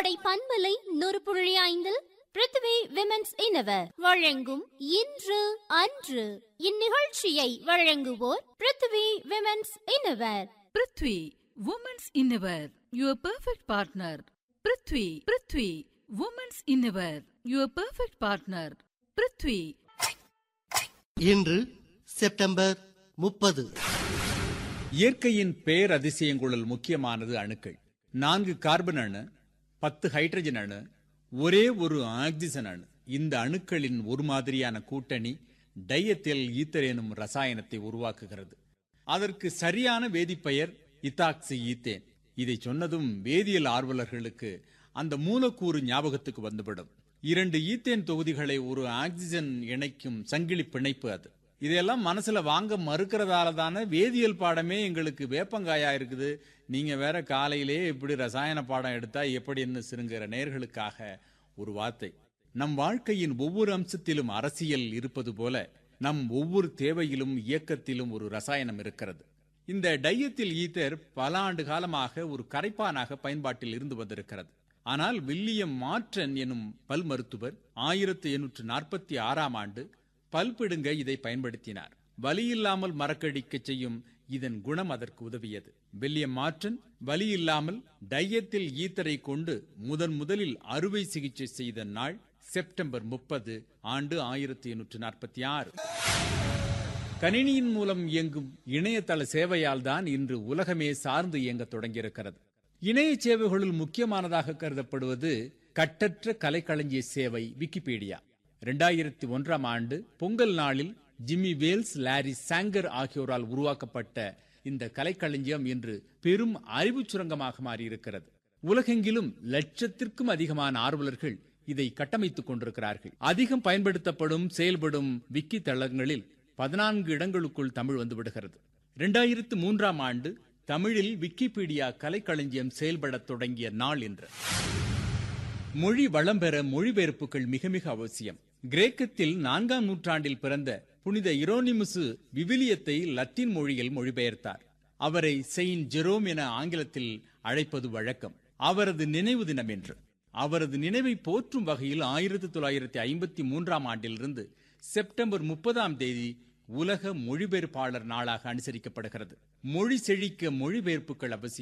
கோடை பண்பலை நூறு புள்ளி ஐந்தில் பிருத்வி விமென்ஸ் இனவர் வழங்கும் இன்று அன்று இந்நிகழ்ச்சியை வழங்குவோர் Prithvi women's innerwear Prithvi women's innerwear your perfect partner Prithvi Prithvi women's innerwear your perfect partner Prithvi இன்று செப்டம்பர் முப்பது இயற்கையின் பேரதிசயங்களுள் முக்கியமானது அணுக்கள் நான்கு கார்பன் அணு பத்து ஹைட்ரஜன் அணு ஒரே ஒரு ஆக்சிஜன் அணு இந்த அணுக்களின் ஒரு மாதிரியான கூட்டணி டையத்தில் ஈத்தர் எனும் ரசாயனத்தை உருவாக்குகிறது அதற்கு சரியான வேதிப்பெயர் இத்தாக்சி ஈத்தேன் இதை சொன்னதும் வேதியியல் ஆர்வலர்களுக்கு அந்த மூலக்கூறு ஞாபகத்துக்கு வந்துவிடும் இரண்டு ஈத்தேன் தொகுதிகளை ஒரு ஆக்சிஜன் இணைக்கும் சங்கிலி பிணைப்பு அது இதையெல்லாம் மனசுல வாங்க மறுக்கிறதால தானே வேதியியல் பாடமே எங்களுக்கு வேப்பங்காயா இருக்குது நீங்க வேற காலையிலே இப்படி ரசாயன பாடம் எடுத்தா எப்படின்னு சிறுங்கிற நேர்களுக்காக ஒரு வார்த்தை நம் வாழ்க்கையின் ஒவ்வொரு அம்சத்திலும் அரசியல் இருப்பது போல நம் ஒவ்வொரு தேவையிலும் இயக்கத்திலும் ஒரு ரசாயனம் இருக்கிறது இந்த டையத்தில் ஈத்தர் பல ஆண்டு காலமாக ஒரு கரைப்பானாக பயன்பாட்டில் இருந்து வந்திருக்கிறது ஆனால் வில்லியம் மார்டன் எனும் பல் மருத்துவர் ஆயிரத்தி எண்ணூற்று நாற்பத்தி ஆறாம் ஆண்டு பல் பிடுங்க இதை பயன்படுத்தினார் வலி இல்லாமல் மறக்கடிக்க செய்யும் இதன் குணம் அதற்கு உதவியது வில்லியம் மார்டன் வலி இல்லாமல் டையத்தில் ஈத்தரை கொண்டு முதன் முதலில் அறுவை சிகிச்சை செய்த நாள் செப்டம்பர் முப்பது ஆண்டு ஆயிரத்தி எண்ணூற்று நாற்பத்தி ஆறு கணினியின் மூலம் இயங்கும் இணையதள சேவையால் தான் இன்று உலகமே சார்ந்து இயங்க தொடங்கியிருக்கிறது இணைய சேவைகளுள் முக்கியமானதாக கருதப்படுவது கட்டற்ற கலைக்களஞ்சிய சேவை விக்கிபீடியா இரண்டாயிரத்தி ஒன்றாம் ஆண்டு பொங்கல் நாளில் ஜிம்மி வேல்ஸ் லாரி சாங்கர் ஆகியோரால் உருவாக்கப்பட்ட இந்த கலைக்களஞ்சியம் இன்று பெரும் அறிவுச் சுரங்கமாக மாறியிருக்கிறது உலகெங்கிலும் லட்சத்திற்கும் அதிகமான ஆர்வலர்கள் இதை கட்டமைத்துக் கொண்டிருக்கிறார்கள் அதிகம் பயன்படுத்தப்படும் செயல்படும் விக்கி தளங்களில் பதினான்கு இடங்களுக்குள் தமிழ் வந்துவிடுகிறது இரண்டாயிரத்து மூன்றாம் ஆண்டு தமிழில் விக்கிபீடியா கலைக்களஞ்சியம் செயல்படத் தொடங்கிய நாள் என்று மொழி வளம் பெற மொழிபெயர்ப்புகள் மிக மிக அவசியம் கிரேக்கத்தில் நான்காம் நூற்றாண்டில் பிறந்த புனித இரோனிமுசு விவிலியத்தை லத்தீன் மொழியில் மொழிபெயர்த்தார் அவரை செயின்ட் ஜெரோம் என ஆங்கிலத்தில் அழைப்பது வழக்கம் அவரது நினைவு தினம் என்று அவரது நினைவை போற்றும் வகையில் ஆயிரத்தி தொள்ளாயிரத்தி ஐம்பத்தி மூன்றாம் ஆண்டிலிருந்து செப்டம்பர் முப்பதாம் தேதி உலக மொழிபெயர்ப்பாளர் நாளாக அனுசரிக்கப்படுகிறது மொழி செழிக்க மொழிபெயர்ப்புகள் அவசியம்